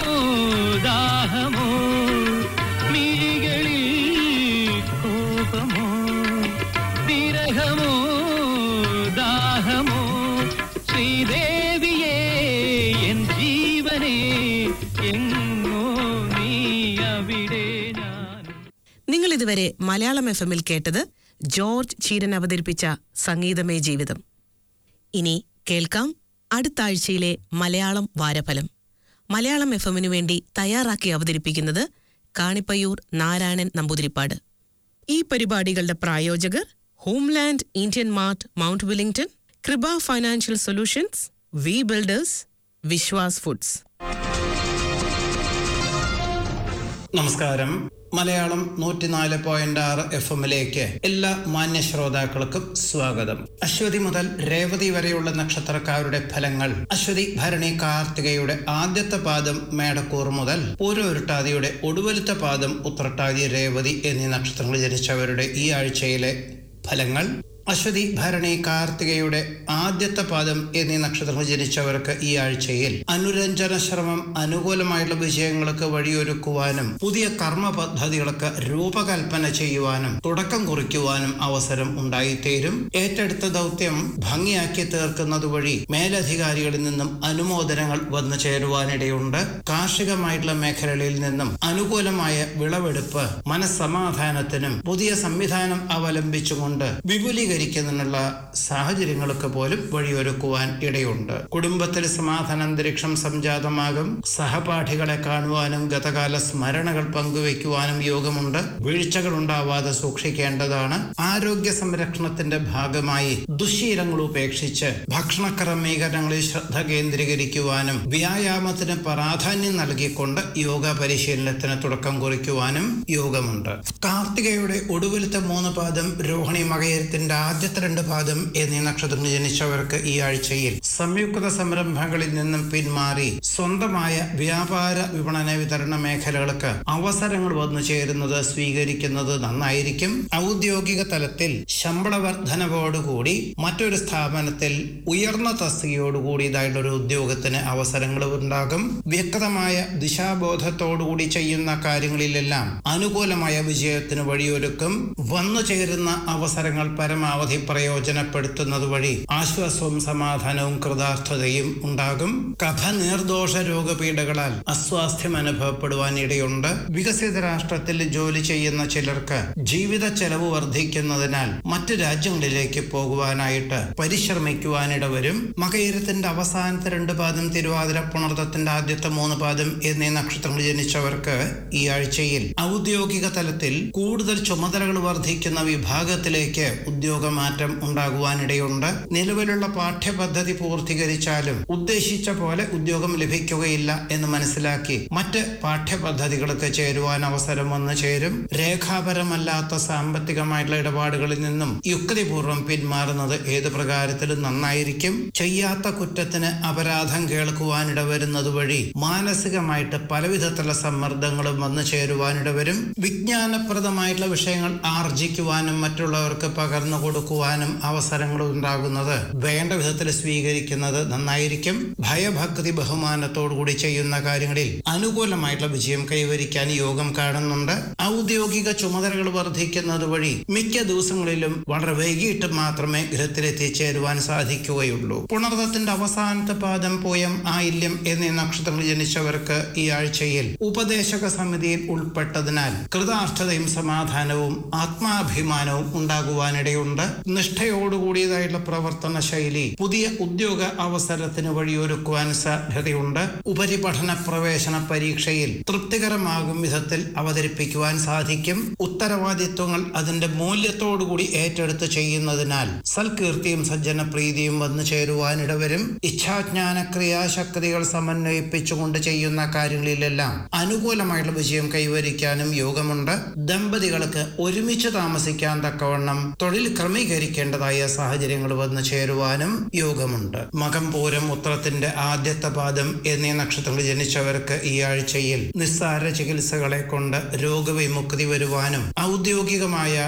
ദാഹമോ മിഴികളിൽ കോപമോ വിരഹമോ ദാഹമോ ശ്രീദേവിയേ എൻ ജീവനേ എങ്ങോ നീ അവിടെ ഞാൻ നിങ്ങൾ ഇതുവരെ മലയാളം എഫ് എമ്മിൽ കേട്ടത് ജോർജ് ചീരൻ അവതരിപ്പിച്ച സംഗീതമേ ജീവിതം ഇനി കേൾക്കാം അടുത്ത ആഴ്ചയിലെ മലയാളം വാരഫലം മലയാളം എഫ് എമ്മിനു വേണ്ടി തയ്യാറാക്കി അവതരിപ്പിക്കുന്നത് കാണിപ്പയ്യൂർ നാരായണൻ നമ്പൂതിരിപ്പാട് ഈ പരിപാടികളുടെ പ്രായോജകർ Homeland Indian Mart Mount Wellington Krupa Financial Solutions V Builders Vishwas Foods നമസ്കാരം മലയാളം നൂറ്റിനാല് പോയിന്റ് ആറ് എഫ് എമ്മിലേക്ക് എല്ലാ മാന്യ ശ്രോതാക്കൾക്കും സ്വാഗതം അശ്വതി മുതൽ രേവതി വരെയുള്ള നക്ഷത്രക്കാരുടെ ഫലങ്ങൾ അശ്വതി ഭരണി കാർത്തികയുടെ ആദ്യത്തെ പാദം മേടക്കൂർ മുതൽ പൂരോരുട്ടാതിയുടെ ഒടുവലത്തെ പാദം ഉത്രട്ടാതി രേവതി എന്നീ നക്ഷത്രങ്ങൾ ജനിച്ചവരുടെ ഈ ആഴ്ചയിലെ ഫലങ്ങൾ അശ്വതി ഭരണി കാർത്തികയുടെ ആദ്യത്തെ പാദം എന്നീ നക്ഷത്രങ്ങൾ ജനിച്ചവർക്ക് ഈ ആഴ്ചയിൽ അനുരഞ്ജന ശ്രമം അനുകൂലമായിട്ടുള്ള വിജയങ്ങൾക്ക് വഴിയൊരുക്കുവാനും പുതിയ കർമ്മ പദ്ധതികൾക്ക് രൂപകൽപ്പന ചെയ്യുവാനും തുടക്കം കുറിക്കുവാനും അവസരം ഉണ്ടായിത്തീരും ഏറ്റെടുത്ത ദൗത്യം ഭംഗിയാക്കി തീർക്കുന്നത് വഴി മേലധികാരികളിൽ നിന്നും അനുമോദനങ്ങൾ വന്നു ചേരുവാനിടയുണ്ട് കാർഷികമായിട്ടുള്ള മേഖലകളിൽ നിന്നും അനുകൂലമായ വിളവെടുപ്പ് മനസ്സമാധാനത്തിനും പുതിയ സംവിധാനം അവലംബിച്ചുകൊണ്ട് വിപുലീകരിക്കുന്നതിനുള്ള സാഹചര്യങ്ങൾക്ക് പോലും വഴിയൊരുക്കുവാൻ ഇടയുണ്ട് കുടുംബത്തിൽ സമാധാന അന്തരീക്ഷം സംജാതമാകും സഹപാഠികളെ കാണുവാനും ഗതകാല സ്മരണകൾ പങ്കുവയ്ക്കുവാനും യോഗമുണ്ട് വീഴ്ചകൾ ഉണ്ടാവാതെ സൂക്ഷിക്കേണ്ടതാണ് ആരോഗ്യ സംരക്ഷണത്തിന്റെ ഭാഗമായി ദുശീലങ്ങൾ ഉപേക്ഷിച്ച് ഭക്ഷണ ക്രമീകരണങ്ങളിൽ ശ്രദ്ധ കേന്ദ്രീകരിക്കുവാനും വ്യായാമത്തിന് പ്രാധാന്യം നൽകിക്കൊണ്ട് യോഗ പരിശീലനത്തിന് തുടക്കം കുറിക്കുവാനും യോഗമുണ്ട് കാർത്തികയുടെ ഒടുവിലത്തെ മൂന്ന് പാദം രോഹിണി മകയത്തിന്റെ ആദ്യത്തെ രണ്ട് പാദം എന്നീ നക്ഷത്രങ്ങൾ ജനിച്ചവർക്ക് ഈ ആഴ്ചയിൽ സംയുക്ത സംരംഭങ്ങളിൽ നിന്നും പിന്മാറി സ്വന്തമായ വ്യാപാര വിപണന വിതരണ മേഖലകൾക്ക് അവസരങ്ങൾ വന്നു ചേരുന്നത് സ്വീകരിക്കുന്നത് നന്നായിരിക്കും ഔദ്യോഗിക തലത്തിൽ ശമ്പള വർധനവോടുകൂടി മറ്റൊരു സ്ഥാപനത്തിൽ ഉയർന്ന തസ്തികയോടുകൂടിയതായിട്ടുള്ള ഒരു ഉദ്യോഗത്തിന് അവസരങ്ങൾ ഉണ്ടാകും വ്യക്തമായ ദിശാബോധത്തോടുകൂടി ചെയ്യുന്ന കാര്യങ്ങളിലെല്ലാം അനുകൂലമായ വിജയത്തിന് വഴിയൊരുക്കും വന്നു ചേരുന്ന അവസരങ്ങൾ പരമാവധി പ്രയോജനപ്പെടുത്തുന്നത് വഴി ആശ്വാസവും സമാധാനവും കൃതാർത്ഥതയും ഉണ്ടാകും കഫ നീർദോഷ രോഗപീഠകളാൽ അസ്വാസ്ഥ്യം അനുഭവപ്പെടുവാൻ ഇടയുണ്ട് വികസിത രാഷ്ട്രത്തിൽ ജോലി ചെയ്യുന്ന ചിലർക്ക് ജീവിത ചെലവ് വർദ്ധിക്കുന്നതിനാൽ മറ്റു രാജ്യങ്ങളിലേക്ക് പോകുവാനായിട്ട് പരിശ്രമിക്കുവാനിട വരും മകയിരത്തിന്റെ അവസാനത്തെ രണ്ട് പാദം തിരുവാതിര പുണർത്തത്തിന്റെ ആദ്യത്തെ മൂന്ന് പാദം എന്നീ നക്ഷത്രങ്ങൾ ജനിച്ചവർക്ക് ഈ ആഴ്ചയിൽ ഔദ്യോഗിക തലത്തിൽ കൂടുതൽ ചുമതലകൾ വർദ്ധിക്കുന്ന വിഭാഗത്തിലേക്ക് ഉദ്യോഗമാറ്റം ഉണ്ടാകുവാനിടയുണ്ട് നിലവിലുള്ള പാഠ്യപദ്ധതി പൂർത്തീകരിച്ചാലും ഉദ്ദേശിച്ച പോലെ ഉദ്യോഗം ലഭിക്കുകയില്ല എന്ന് മനസ്സിലാക്കി മറ്റ് പാഠ്യപദ്ധതികൾക്ക് ചേരുവാൻ അവസരം വന്നു ചേരും രേഖാപരമല്ലാത്ത സാമ്പത്തികമായിട്ടുള്ള ഇടപാടുകളിൽ നിന്നും യുക്തിപൂർവ്വം പിന്മാറുന്നത് ഏത് പ്രകാരത്തിലും നന്നായിരിക്കും ചെയ്യാത്ത കുറ്റത്തിന് അപരാധം കേൾക്കുവാനിട വരുന്നത് വഴി മാനസികമായിട്ട് പലവിധത്തിലുള്ള സമ്മർദ്ദങ്ങളും വന്നു ചേരുവാനിട വരും വിജ്ഞാനപ്രദമായിട്ടുള്ള വിഷയങ്ങൾ ആർജിക്കുവാനും മറ്റുള്ളവർക്ക് പകർന്നു കൊടുക്കുവാനും അവസരങ്ങൾ ഉണ്ടാകുന്നത് വേണ്ട വിധത്തിൽ സ്വീകരിക്കുന്നത് നന്നായിരിക്കും ഭയഭക്തി ബഹുമാനത്തോടു കൂടി ചെയ്യുന്ന കാര്യങ്ങളിൽ അനുകൂലമായിട്ടുള്ള വിജയം കൈവരിക്കാൻ യോഗം കാണുന്നുണ്ട് ഔദ്യോഗിക ചുമതലകൾ വർദ്ധിക്കുന്നത് വഴി മിക്ക ദിവസങ്ങളിലും വളരെ വൈകിട്ട് മാത്രമേ ഗൃഹത്തിലെത്തിച്ചേരുവാൻ സാധിക്കുകയുള്ളൂ പുണർത്തത്തിന്റെ അവസാനത്തെ പാദം പോയം ആയില്യം എന്നീ നക്ഷത്രങ്ങൾ ജനിച്ചവർക്ക് ഈ ആഴ്ചയിൽ ഉപദേശക സമിതിയിൽ ഉൾപ്പെട്ടതിനാൽ കൃതാർത്ഥതയും സമാധാനവും ആത്മാഭിമാനവും ഉണ്ടാകുവാനിടയുണ്ട് നിഷ്ഠയോടുകൂടിയതായിട്ടുള്ള പ്രവർത്തന ശൈലി പുതിയ ഉദ്യോഗ അവസരത്തിന് വഴിയൊരുക്കുവാൻ സാധ്യതയുണ്ട് ഉപരിപഠന പ്രവേശന പരീക്ഷയിൽ തൃപ്തികരമാകും വിധത്തിൽ അവതരിപ്പിക്കുവാൻ സാധിക്കും ഉത്തരവാദിത്വങ്ങൾ അതിന്റെ മൂല്യത്തോടുകൂടി ഏറ്റെടുത്ത് ചെയ്യുന്നതിനാൽ സൽകീർത്തിയും സജ്ജനപ്രീതിയും വന്നു ചേരുവാനിടവരും ഇച്ഛാജ്ഞാന ക്രിയാശക്തികൾ സമന്വയിപ്പിച്ചുകൊണ്ട് ചെയ്യുന്ന കാര്യങ്ങളിലെല്ലാം അനുകൂലമായിട്ടുള്ള വിജയം കൈവരിക്കാനും യോഗമുണ്ട് ദമ്പതികൾക്ക് ഒരുമിച്ച് താമസിക്കാൻ തക്കവണ്ണം തൊഴിൽ ക്രമീകരിക്കേണ്ടതായ സാഹചര്യങ്ങൾ വന്നു ചേരുവാനും യോഗമുണ്ട് മകം പൂരം ഉത്രത്തിന്റെ ആദ്യത്തെ പാദം എന്നീ നക്ഷത്രങ്ങൾ ജനിച്ചവർക്ക് ഈ ആഴ്ചയിൽ നിസ്സാര ചികിത്സകളെ കൊണ്ട് രോഗവിമുക്തി വരുവാനും ഔദ്യോഗികമായ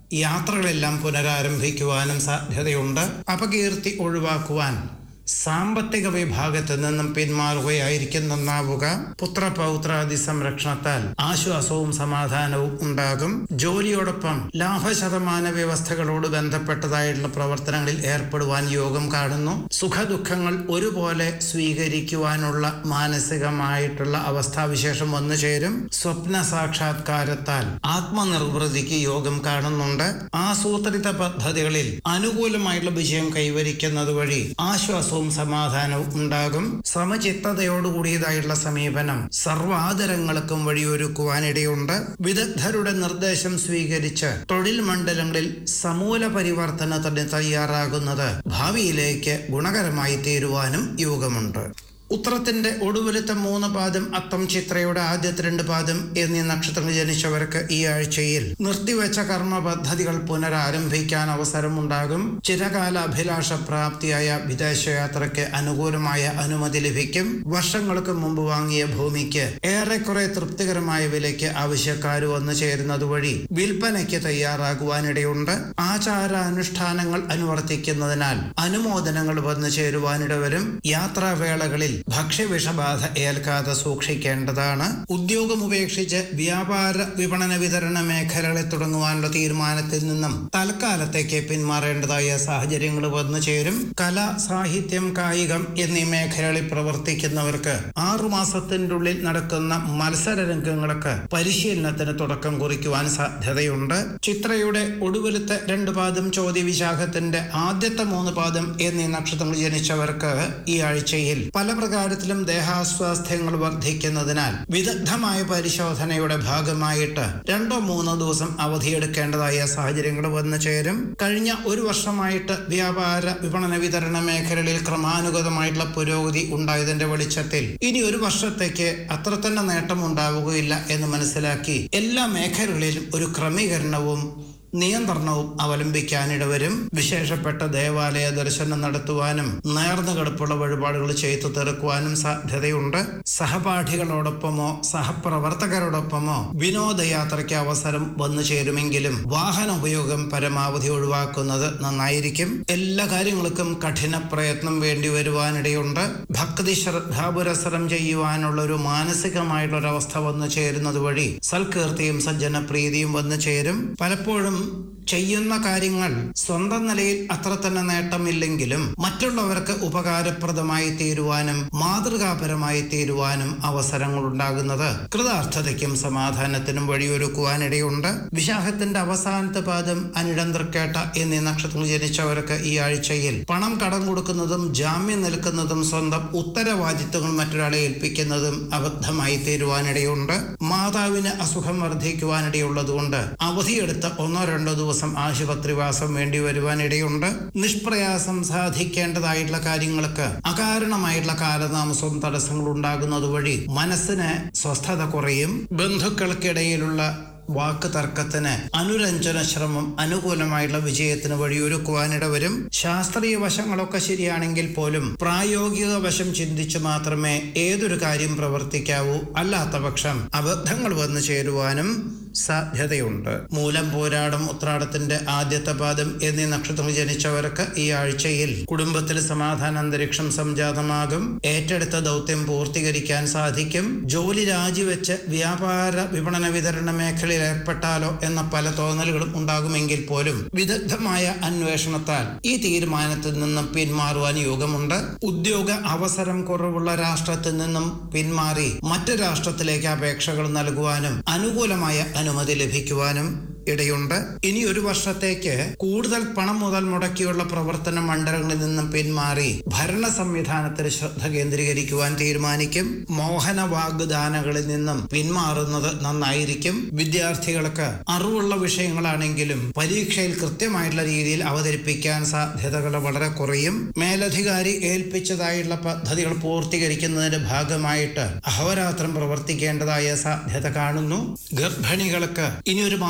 യാത്രകളെല്ലാം പുനരാരംഭിക്കുവാനും സാധ്യതയുണ്ട് അപകീർത്തി ഒഴിവാക്കുവാൻ സാമ്പത്തിക വിഭാഗത്തിൽ നിന്നും പിന്മാറുകയായിരിക്കും നന്നാവുക പുത്രപൗത്രാദി സംരക്ഷണത്താൽ ആശ്വാസവും സമാധാനവും ഉണ്ടാകും ജോലിയോടൊപ്പം ലാഭശതമാന വ്യവസ്ഥകളോട് ബന്ധപ്പെട്ടതായിട്ടുള്ള പ്രവർത്തനങ്ങളിൽ ഏർപ്പെടുവാൻ യോഗം കാണുന്നു സുഖദുഃഖങ്ങൾ ഒരുപോലെ സ്വീകരിക്കുവാനുള്ള മാനസികമായിട്ടുള്ള അവസ്ഥാവിശേഷം വന്നു ചേരും സ്വപ്ന സാക്ഷാത്കാരത്താൽ ആത്മനിർവൃതിക്ക് യോഗം കാണുന്നുണ്ട് ആസൂത്രിത പദ്ധതികളിൽ അനുകൂലമായിട്ടുള്ള വിജയം കൈവരിക്കുന്നത് വഴി ആശ്വാസവും സമാധാനവും ഉണ്ടാകും സമചിത്തതയോടുകൂടിയതായിട്ടുള്ള സമീപനം സർവാദരങ്ങൾക്കും വഴിയൊരുക്കുവാനിടയുണ്ട് വിദഗ്ധരുടെ നിർദ്ദേശം സ്വീകരിച്ച് തൊഴിൽ മണ്ഡലങ്ങളിൽ സമൂല പരിവർത്തനത്തിന് തയ്യാറാകുന്നത് ഭാവിയിലേക്ക് ഗുണകരമായി തീരുവാനും യോഗമുണ്ട് ഉത്രത്തിന്റെ ഒടുവിലത്തെ മൂന്ന് പാദം അത്തം ചിത്രയുടെ ആദ്യത്തെ രണ്ട് പാദം എന്നീ നക്ഷത്രങ്ങൾ ജനിച്ചവർക്ക് ഈ ആഴ്ചയിൽ നിർത്തിവെച്ച കർമ്മ പദ്ധതികൾ പുനരാരംഭിക്കാൻ അവസരമുണ്ടാകും ചിരകാല അഭിലാഷ പ്രാപ്തിയായ വിദേശയാത്രയ്ക്ക് അനുകൂലമായ അനുമതി ലഭിക്കും വർഷങ്ങൾക്ക് മുമ്പ് വാങ്ങിയ ഭൂമിക്ക് ഏറെക്കുറെ തൃപ്തികരമായ വിലയ്ക്ക് ആവശ്യക്കാർ വന്നു ചേരുന്നത് വഴി വിൽപ്പനയ്ക്ക് തയ്യാറാകുവാനിടയുണ്ട് ആചാരാനുഷ്ഠാനങ്ങൾ അനുവർത്തിക്കുന്നതിനാൽ അനുമോദനങ്ങൾ വന്നു ചേരുവാനിടവരും യാത്രാവേളകളിൽ ഭക്ഷ്യവിഷബാധ ഏൽക്കാതെ സൂക്ഷിക്കേണ്ടതാണ് ഉദ്യോഗം ഉപേക്ഷിച്ച് വ്യാപാര വിപണന വിതരണ മേഖലകളെ തുടങ്ങുവാനുള്ള തീരുമാനത്തിൽ നിന്നും തൽക്കാലത്തേക്ക് പിന്മാറേണ്ടതായ സാഹചര്യങ്ങൾ വന്നു ചേരും കല സാഹിത്യം കായികം എന്നീ മേഖലകളിൽ പ്രവർത്തിക്കുന്നവർക്ക് ആറുമാസത്തിൻ്റെ ഉള്ളിൽ നടക്കുന്ന മത്സര രംഗങ്ങൾക്ക് പരിശീലനത്തിന് തുടക്കം കുറിക്കുവാൻ സാധ്യതയുണ്ട് ചിത്രയുടെ ഒടുവിലത്തെ രണ്ട് പാദം ചോദ്യ വിശാഖത്തിന്റെ ആദ്യത്തെ മൂന്ന് പാദം എന്നീ നക്ഷത്രങ്ങൾ ജനിച്ചവർക്ക് ഈ ആഴ്ചയിൽ പല പ്രകാരത്തിലും ദേഹാസ്വാസ്ഥ്യങ്ങൾ വർദ്ധിക്കുന്നതിനാൽ വിദഗ്ധമായ പരിശോധനയുടെ ഭാഗമായിട്ട് രണ്ടോ മൂന്നോ ദിവസം അവധിയെടുക്കേണ്ടതായ സാഹചര്യങ്ങൾ വന്നു ചേരും കഴിഞ്ഞ ഒരു വർഷമായിട്ട് വ്യാപാര വിപണന വിതരണ മേഖലകളിൽ ക്രമാനുഗതമായിട്ടുള്ള പുരോഗതി ഉണ്ടായതിന്റെ വെളിച്ചത്തിൽ ഇനി ഒരു വർഷത്തേക്ക് അത്ര തന്നെ നേട്ടം ഉണ്ടാവുകയില്ല എന്ന് മനസ്സിലാക്കി എല്ലാ മേഖലകളിലും ഒരു ക്രമീകരണവും നിയന്ത്രണവും അവലംബിക്കാനിടവരും വിശേഷപ്പെട്ട ദേവാലയ ദർശനം നടത്തുവാനും നേർന്നു കിടപ്പുള്ള വഴിപാടുകൾ ചെയ്തു തീർക്കുവാനും സാധ്യതയുണ്ട് സഹപാഠികളോടൊപ്പമോ സഹപ്രവർത്തകരോടൊപ്പമോ വിനോദയാത്രയ്ക്ക് അവസരം വന്നു ചേരുമെങ്കിലും വാഹന ഉപയോഗം പരമാവധി ഒഴിവാക്കുന്നത് നന്നായിരിക്കും എല്ലാ കാര്യങ്ങൾക്കും കഠിന പ്രയത്നം വേണ്ടി വരുവാനിടയുണ്ട് ഭക്തി ശ്രദ്ധാപുരസരം ചെയ്യുവാനുള്ള ഒരു മാനസികമായിട്ടുള്ള ഒരു അവസ്ഥ വന്നു ചേരുന്നത് വഴി സൽകീർത്തിയും സജ്ജനപ്രീതിയും വന്നു ചേരും പലപ്പോഴും ചെയ്യുന്ന കാര്യങ്ങൾ സ്വന്തം നിലയിൽ അത്ര തന്നെ നേട്ടമില്ലെങ്കിലും മറ്റുള്ളവർക്ക് ഉപകാരപ്രദമായി തീരുവാനും മാതൃകാപരമായി തീരുവാനും അവസരങ്ങൾ ഉണ്ടാകുന്നത് കൃതാർത്ഥതയ്ക്കും സമാധാനത്തിനും വഴിയൊരുക്കുവാനിടയുണ്ട് വിശാഖത്തിന്റെ അവസാനത്തെ പാദം അനിടം തൃക്കേട്ട എന്നീ നക്ഷത്രങ്ങൾ ജനിച്ചവർക്ക് ഈ ആഴ്ചയിൽ പണം കടം കൊടുക്കുന്നതും ജാമ്യം നിൽക്കുന്നതും സ്വന്തം ഉത്തരവാദിത്വങ്ങൾ മറ്റൊരാളെ ഏൽപ്പിക്കുന്നതും അബദ്ധമായി തീരുവാനിടയുണ്ട് മാതാവിന് അസുഖം വർദ്ധിക്കുവാനിടയുള്ളതുകൊണ്ട് അവധിയെടുത്ത് ഒന്നോ രണ്ടോ ദിവസം ആശുപത്രിവാസം വേണ്ടി വരുവാനിടയുണ്ട് നിഷ്പ്രയാസം സാധിക്കേണ്ടതായിട്ടുള്ള കാര്യങ്ങൾക്ക് അകാരണമായിട്ടുള്ള കാലതാമസവും തടസ്സങ്ങൾ ഉണ്ടാകുന്നത് വഴി മനസ്സിന് സ്വസ്ഥത കുറയും ബന്ധുക്കൾക്കിടയിലുള്ള വാക്ക് തർക്കത്തിന് അനുരഞ്ജന ശ്രമം അനുകൂലമായിട്ടുള്ള വിജയത്തിന് വഴിയൊരുക്കുവാനിട വരും ശാസ്ത്രീയ വശങ്ങളൊക്കെ ശരിയാണെങ്കിൽ പോലും പ്രായോഗിക വശം ചിന്തിച്ചു മാത്രമേ ഏതൊരു കാര്യം പ്രവർത്തിക്കാവൂ അല്ലാത്ത പക്ഷം അബദ്ധങ്ങൾ വന്നു ചേരുവാനും സാധ്യതയുണ്ട് മൂലം പോരാടം ഉത്രാടത്തിന്റെ ആദ്യത്തെ പാദം എന്നീ നക്ഷത്രങ്ങൾ ജനിച്ചവർക്ക് ഈ ആഴ്ചയിൽ കുടുംബത്തിൽ സമാധാന അന്തരീക്ഷം സംജാതമാകും ഏറ്റെടുത്ത ദൗത്യം പൂർത്തീകരിക്കാൻ സാധിക്കും ജോലി രാജിവെച്ച് വ്യാപാര വിപണന വിതരണ മേഖലയിൽ ഏർപ്പെട്ടാലോ എന്ന പല തോന്നലുകളും ഉണ്ടാകുമെങ്കിൽ പോലും വിദഗ്ധമായ അന്വേഷണത്താൽ ഈ തീരുമാനത്തിൽ നിന്നും പിന്മാറുവാൻ യോഗമുണ്ട് ഉദ്യോഗ അവസരം കുറവുള്ള രാഷ്ട്രത്തിൽ നിന്നും പിന്മാറി മറ്റു രാഷ്ട്രത്തിലേക്ക് അപേക്ഷകൾ നൽകുവാനും അനുകൂലമായ അനുമതി ലഭിക്കുവാനും ഇടയുണ്ട് ഇനി ഒരു വർഷത്തേക്ക് കൂടുതൽ പണം മുതൽ മുടക്കിയുള്ള പ്രവർത്തന മണ്ഡലങ്ങളിൽ നിന്നും പിന്മാറി ഭരണ സംവിധാനത്തിൽ ശ്രദ്ധ കേന്ദ്രീകരിക്കുവാൻ തീരുമാനിക്കും മോഹന വാഗ്ദാനങ്ങളിൽ നിന്നും പിന്മാറുന്നത് നന്നായിരിക്കും വിദ്യാർത്ഥികൾക്ക് അറിവുള്ള വിഷയങ്ങളാണെങ്കിലും പരീക്ഷയിൽ കൃത്യമായിട്ടുള്ള രീതിയിൽ അവതരിപ്പിക്കാൻ സാധ്യതകൾ വളരെ കുറയും മേലധികാരി ഏൽപ്പിച്ചതായുള്ള പദ്ധതികൾ പൂർത്തീകരിക്കുന്നതിന്റെ ഭാഗമായിട്ട് അഹോരാത്രം പ്രവർത്തിക്കേണ്ടതായ സാധ്യത കാണുന്നു ഗർഭിണികൾക്ക് ഇനി ഒരു മാസം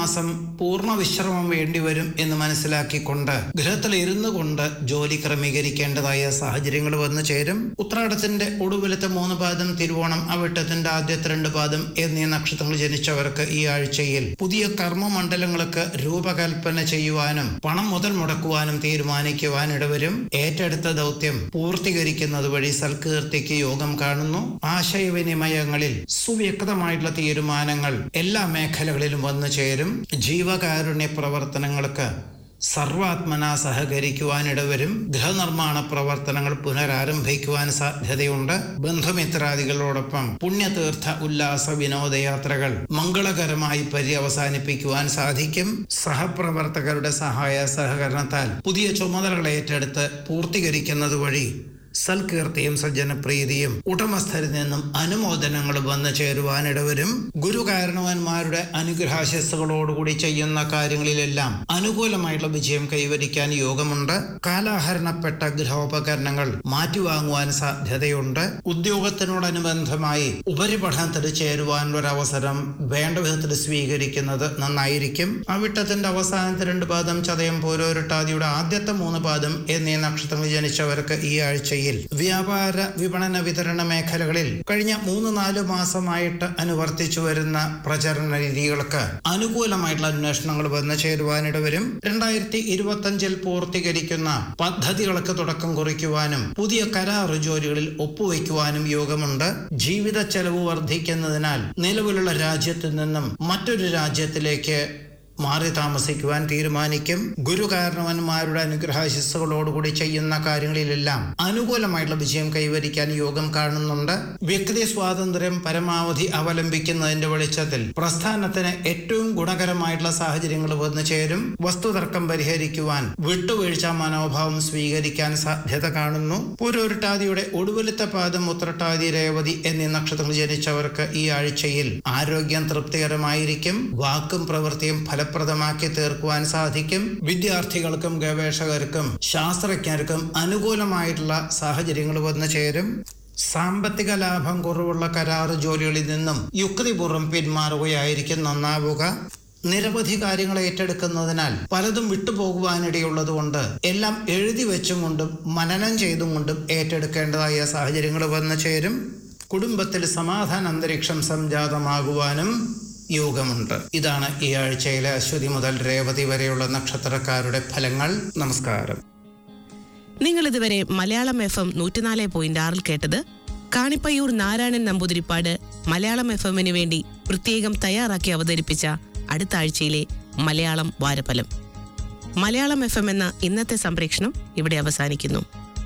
പൂർണ്ണ വിശ്രമം വേണ്ടിവരും എന്ന് മനസ്സിലാക്കിക്കൊണ്ട് ഗൃഹത്തിൽ ഇരുന്നു കൊണ്ട് ജോലി ക്രമീകരിക്കേണ്ടതായ സാഹചര്യങ്ങൾ വന്നു ചേരും ഉത്രാടത്തിന്റെ ഒടുവിലത്തെ മൂന്ന് പാദം തിരുവോണം അവിട്ടത്തിന്റെ ആദ്യത്തെ രണ്ട് പാദം എന്നീ നക്ഷത്രങ്ങൾ ജനിച്ചവർക്ക് ഈ ആഴ്ചയിൽ പുതിയ കർമ്മമണ്ഡലങ്ങൾക്ക് രൂപകൽപ്പന ചെയ്യുവാനും പണം മുതൽ മുടക്കുവാനും തീരുമാനിക്കുവാൻ ഇടവരും ഏറ്റെടുത്ത ദൗത്യം പൂർത്തീകരിക്കുന്നത് വഴി സൽകീർത്തിക്ക് യോഗം കാണുന്നു ആശയവിനിമയങ്ങളിൽ സുവ്യക്തമായിട്ടുള്ള തീരുമാനങ്ങൾ എല്ലാ മേഖലകളിലും വന്നു ചേരും ജീവകാരുണ്യ പ്രവർത്തനങ്ങൾക്ക് സർവാത്മന സഹകരിക്കുവാനിടവരും ഗൃഹനിർമ്മാണ പ്രവർത്തനങ്ങൾ പുനരാരംഭിക്കുവാൻ സാധ്യതയുണ്ട് ബന്ധുമിത്രാദികളോടൊപ്പം പുണ്യതീർത്ഥ ഉല്ലാസ വിനോദയാത്രകൾ മംഗളകരമായി പര്യവസാനിപ്പിക്കുവാൻ സാധിക്കും സഹപ്രവർത്തകരുടെ സഹായ സഹകരണത്താൽ പുതിയ ചുമതലകൾ ഏറ്റെടുത്ത് പൂർത്തീകരിക്കുന്നത് വഴി സൽകീർത്തിയും സജ്ജനപ്രീതിയും ഉടമസ്ഥരിൽ നിന്നും അനുമോദനങ്ങൾ വന്നു ചേരുവാനിടവരും ഗുരുകാരണവന്മാരുടെ അനുഗ്രഹാശസ്സുകളോടുകൂടി ചെയ്യുന്ന കാര്യങ്ങളിലെല്ലാം അനുകൂലമായിട്ടുള്ള വിജയം കൈവരിക്കാൻ യോഗമുണ്ട് കാലാഹരണപ്പെട്ട ഗൃഹോപകരണങ്ങൾ മാറ്റിവാങ്ങുവാൻ സാധ്യതയുണ്ട് ഉദ്യോഗത്തിനോടനുബന്ധമായി ഉപരിപഠനത്തിൽ ചേരുവാനുള്ള ഒരു അവസരം വേണ്ട വിധത്തിൽ സ്വീകരിക്കുന്നത് നന്നായിരിക്കും അവിട്ടത്തിന്റെ അവസാനത്തെ രണ്ട് പാദം ചതയം പോരോരുട്ടാതിയുടെ ആദ്യത്തെ മൂന്ന് പാദം എന്നീ നക്ഷത്രങ്ങൾ ജനിച്ചവർക്ക് ഈ ആഴ്ചയിൽ വ്യാപാര വിപണന വിതരണ മേഖലകളിൽ കഴിഞ്ഞ മൂന്ന് നാല് മാസമായിട്ട് അനുവർത്തിച്ചു വരുന്ന പ്രചരണ രീതികൾക്ക് അനുകൂലമായിട്ടുള്ള അന്വേഷണങ്ങൾ വന്നു ചേരുവാനിടവരും രണ്ടായിരത്തി ഇരുപത്തഞ്ചിൽ പൂർത്തീകരിക്കുന്ന പദ്ധതികൾക്ക് തുടക്കം കുറിക്കുവാനും പുതിയ കരാർ ജോലികളിൽ ഒപ്പുവയ്ക്കുവാനും യോഗമുണ്ട് ജീവിത ചെലവ് വർദ്ധിക്കുന്നതിനാൽ നിലവിലുള്ള രാജ്യത്ത് നിന്നും മറ്റൊരു രാജ്യത്തിലേക്ക് മാറി താമസിക്കുവാൻ തീരുമാനിക്കും ഗുരുകാരണവന്മാരുടെ അനുഗ്രഹാശിസ്സുകളോടുകൂടി ചെയ്യുന്ന കാര്യങ്ങളിലെല്ലാം അനുകൂലമായിട്ടുള്ള വിജയം കൈവരിക്കാൻ യോഗം കാണുന്നുണ്ട് വ്യക്തി സ്വാതന്ത്ര്യം പരമാവധി അവലംബിക്കുന്നതിന്റെ വെളിച്ചത്തിൽ പ്രസ്ഥാനത്തിന് ഏറ്റവും ഗുണകരമായിട്ടുള്ള സാഹചര്യങ്ങൾ വന്നു ചേരും വസ്തുതർക്കം പരിഹരിക്കുവാൻ വിട്ടുവീഴ്ച മനോഭാവം സ്വീകരിക്കാൻ സാധ്യത കാണുന്നു പൂരോരുട്ടാതിയുടെ ഒടുവിലത്തെ പാദം ഉത്രട്ടാതി രേവതി എന്നീ നക്ഷത്രങ്ങൾ ജനിച്ചവർക്ക് ഈ ആഴ്ചയിൽ ആരോഗ്യം തൃപ്തികരമായിരിക്കും വാക്കും പ്രവൃത്തിയും ഫലപ്രദമാക്കി തീർക്കുവാൻ സാധിക്കും വിദ്യാർത്ഥികൾക്കും ഗവേഷകർക്കും ശാസ്ത്രജ്ഞർക്കും അനുകൂലമായിട്ടുള്ള സാഹചര്യങ്ങൾ വന്നു ചേരും സാമ്പത്തിക ലാഭം കുറവുള്ള കരാറ് ജോലികളിൽ നിന്നും യുക്തിപൂർവ്വം പിന്മാറുകയായിരിക്കും നന്നാവുക നിരവധി കാര്യങ്ങൾ ഏറ്റെടുക്കുന്നതിനാൽ പലതും വിട്ടുപോകുവാനിടയുള്ളതുകൊണ്ട് എല്ലാം എഴുതി വെച്ചും കൊണ്ടും മനനം ചെയ്തും കൊണ്ടും ഏറ്റെടുക്കേണ്ടതായ സാഹചര്യങ്ങൾ വന്നു ചേരും കുടുംബത്തിൽ സമാധാന അന്തരീക്ഷം സംജാതമാകുവാനും യോഗമുണ്ട് ഇതാണ് ഈ ആഴ്ചയിലെ അശ്വതി മുതൽ രേവതി വരെയുള്ള നക്ഷത്രക്കാരുടെ ഫലങ്ങൾ നമസ്കാരം നിങ്ങൾ ഇതുവരെ മലയാളം എഫ് എം നൂറ്റിനാല് പോയിന്റ് ആറിൽ കേട്ടത് കാണിപ്പയ്യൂർ നാരായണൻ നമ്പൂതിരിപ്പാട് മലയാളം എഫ് എമ്മിന് വേണ്ടി പ്രത്യേകം തയ്യാറാക്കി അവതരിപ്പിച്ച അടുത്ത ആഴ്ചയിലെ മലയാളം വാരഫലം മലയാളം എഫ് എം എന്ന ഇന്നത്തെ സംപ്രേഷണം ഇവിടെ അവസാനിക്കുന്നു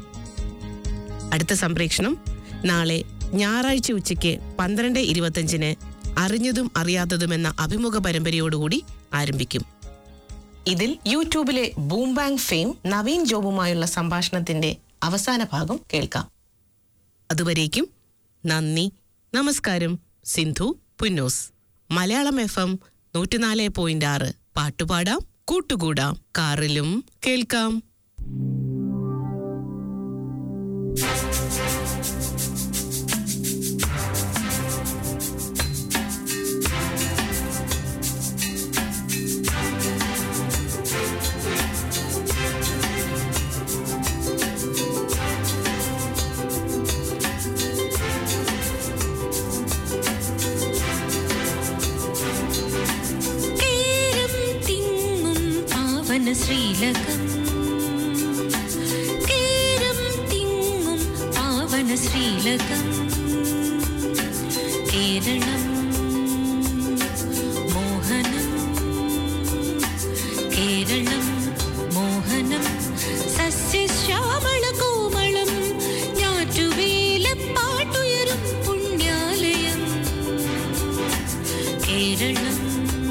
അടുത്ത സംപ്രേഷണം നാളെ ഞായറാഴ്ച ഉച്ചയ്ക്ക് പന്ത്രണ്ട് ഇരുപത്തഞ്ചിന് അറിഞ്ഞതും അറിയാത്തതുമെന്ന അഭിമുഖ പരമ്പരയോടുകൂടി ആരംഭിക്കും ഇതിൽ യൂട്യൂബിലെ ബൂംബാങ് ഫെയിം നവീൻ ജോബുമായുള്ള സംഭാഷണത്തിന്റെ അവസാന ഭാഗം കേൾക്കാം അതുവരേക്കും നന്ദി നമസ്കാരം സിന്ധു പുന്നൂസ് മലയാളം എഫ് എം നൂറ്റിനാല് പോയിന്റ് ആറ് പാട്ടുപാടാം കൂട്ടുകൂടാം കാറിലും കേൾക്കാം കേരം തിങ്ങും പാവന ശ്രീലകം കേരം തിങ്ങും പാവന ശ്രീലകം കേരളം മോഹനം കേരളം മോഹനം സസ്യശ്യാമള കോമളം ഞാറ്റുവേല പാട്ടുയരും പുണ്യാലയം കേരളം